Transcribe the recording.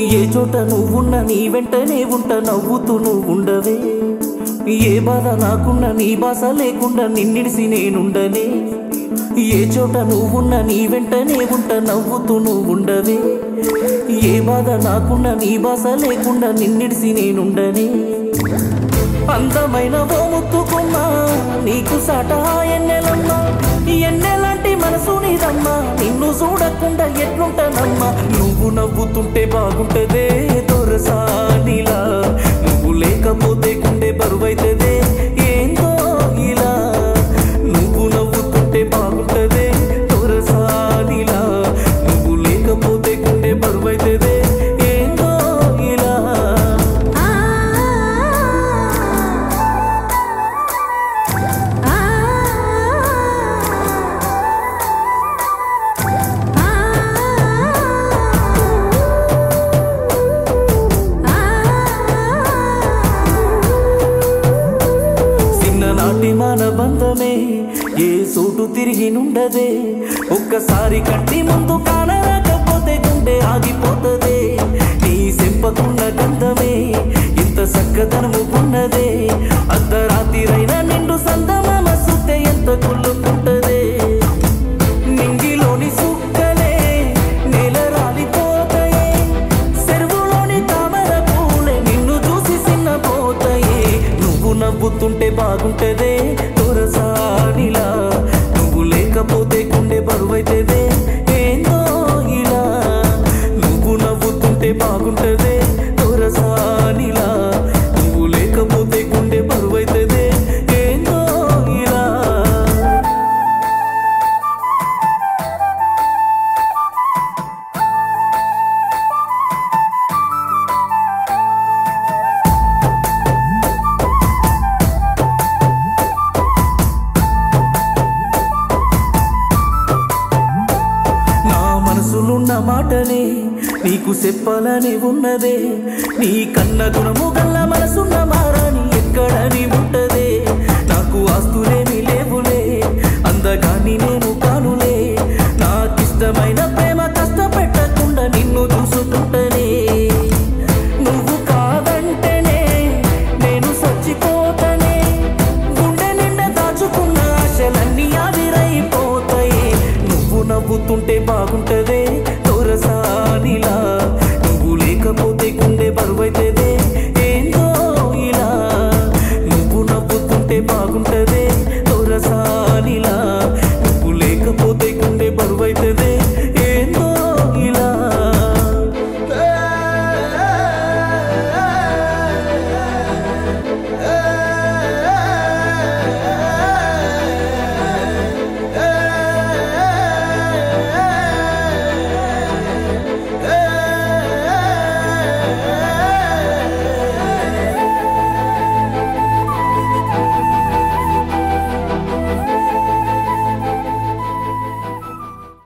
ఏ చోట నువ్వున్న నీ వెంటనే ఉంట నవ్వుతూ నువ్వు ఉండవే ఏ బాధ నాకున్న నీ బాస లేకుండా నిన్నిడిసి నేనుండనే ఏ చోట నువ్వున్న నీ వెంటనే ఉంట నవ్వుతూ నువ్వు ఉండవే ఏ బాధ నాకున్న నీ బాస లేకుండా నిన్నిడిసి నేనుండనే అందమైన ఓ ముత్తుకుమ్మా నీకు సాట ఎన్నెలమ్మా ఎన్నెలాంటి మనసు నీదమ్మా నిన్ను చూడకుండా ఎట్లుంటానమ్మా నువ్వు నవ్వుతుంటే బాగుంటదే దొరసానిలా నువ్వు లేకపోతే గుండె బరువైతదే ఏందో ఇలా నువ్వు నవ్వుతుంటే బాగుంటదే దొరసానిలా నువ్వు లేకపోతే గుండె బరువైతదే ఏందో ఇలా ఆ ఆ చిన్ననాటి మన బంధమే ఏ సోటు తిరిగి నుండదే ఒక్కసారి కంటి ముందు కానరాకపోతే గుండె ఆగిపోతదే నీ సెంపకున్న గంధమే ఇంత చక్కదనము ఉన్నదే అర్ధరాత్రిరైనా నిండు సందమామ సుత్తే ఎంత కుళ్ళుకుంటదే నింగిలోని సుక్కలే నేల రాలిపోతాయే చెరువులోని తామర పూలే నిన్ను చూసి చిన్నపోతాయే నువ్వు నవ్వుతుంటే బాగుంటదే దొరసానిలా నువ్వు లేకపోతే గుండె బరువైతదే ఏందో ఇలా నువ్వు నవ్వుతుంటే బాగుంటదే దొరసానిలా నువ్వు లేకపోతే గుండె బరువైతదే ఏందో ఇలా నా మనసులున్న మాటనే నీకు చెప్పాలని ఉన్నదే నీ కన్న గుణము గల్ల మనసున్న మారాని ఎక్కడని ఉంటదే నాకు ఆస్తులేమి లేవులే అందగాని నేను కానులే నాకిష్టమైన ప్రేమ కష్టపెట్టకుండా నిన్ను చూసుకుంటనే నువ్వు కాదంటేనే నేను చచ్చిపోతనే గుండె నిండా దాచుకున్న ఆశలన్నీ ఆవిరైపోతాయి నువ్వు నవ్వుతుంటే బాగుంటదే